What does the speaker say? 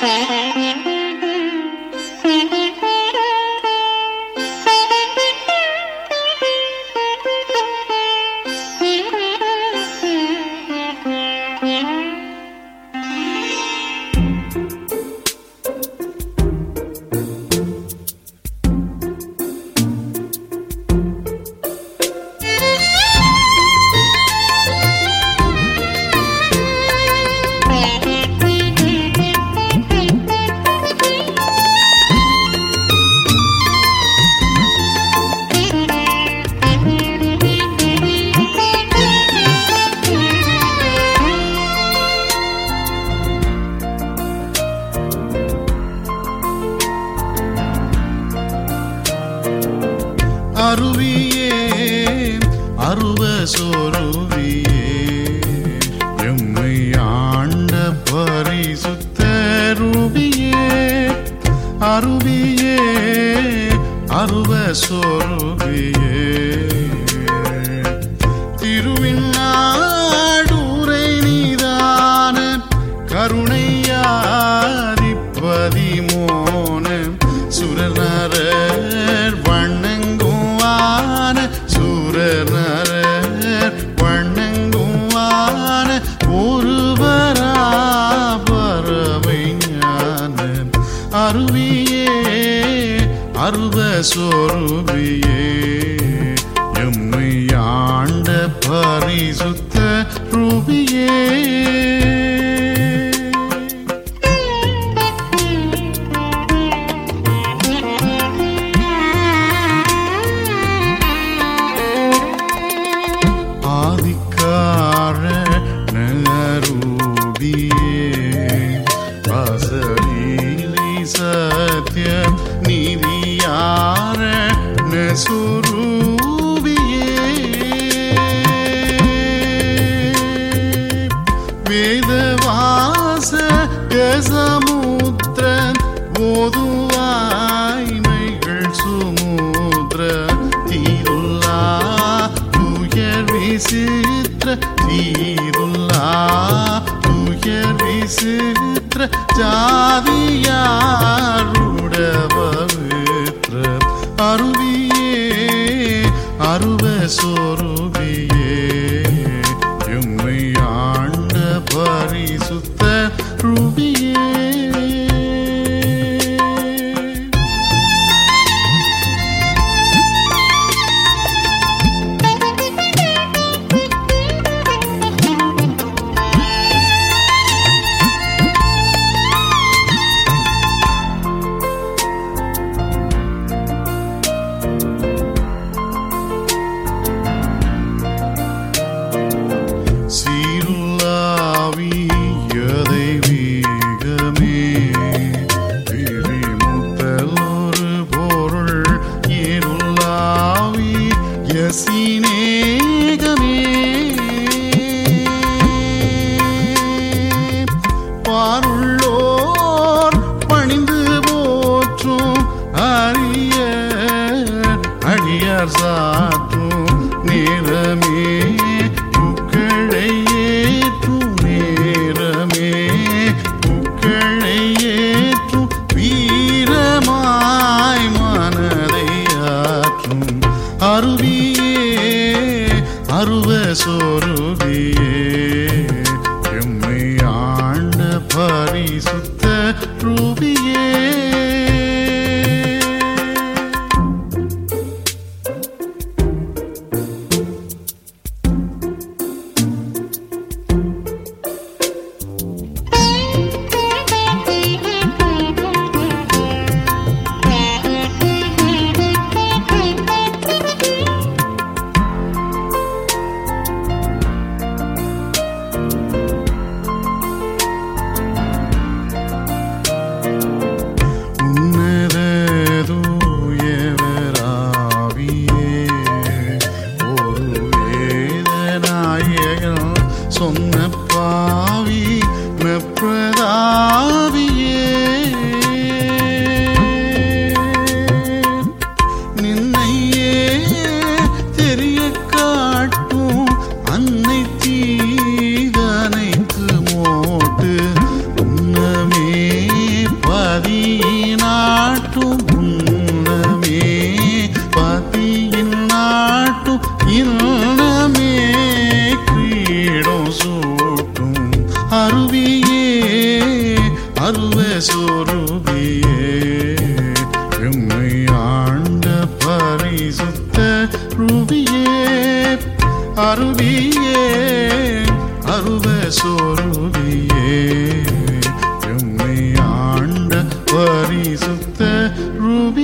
அருவியே அருவ சொருவியே எம்மை ஆண்ட பரிசுத்த ரூபியே அருவியே அருவ சொருவியே திருவின் நாடூரை நீதான கருணையாதிப்பதி மோன சுரநரர் வண்ணங்குவான சுரநரர் வண்ணங்குவான ஒருவரா பறவை ஞான அருவியே அருவ சொருவியே எம்மை ஆண்ட பரிசுத்த ரூபியே ஆதிக்கார நரூபியே வாசலீலை சத்தியம் நீதியார நசுரூபியே வேதவாச கசமுத்திர ஓதுவாய்மைகள் சுமுத்திர தீருல்லா துயர் விசித்திர தீருல்லா துயர் விசித்திர ஜாதியாருட பவித்ர அருவியே அருவ சொருவியே எம்மை ஆண்ட பரிசுத்த ரூபியே சீருல்லாவியதை வீகமே பரிசுத்த ரூபியே அருவியே அருவ சொருவியே எம்மை ஆண்ட பரிசுத்த ரூபி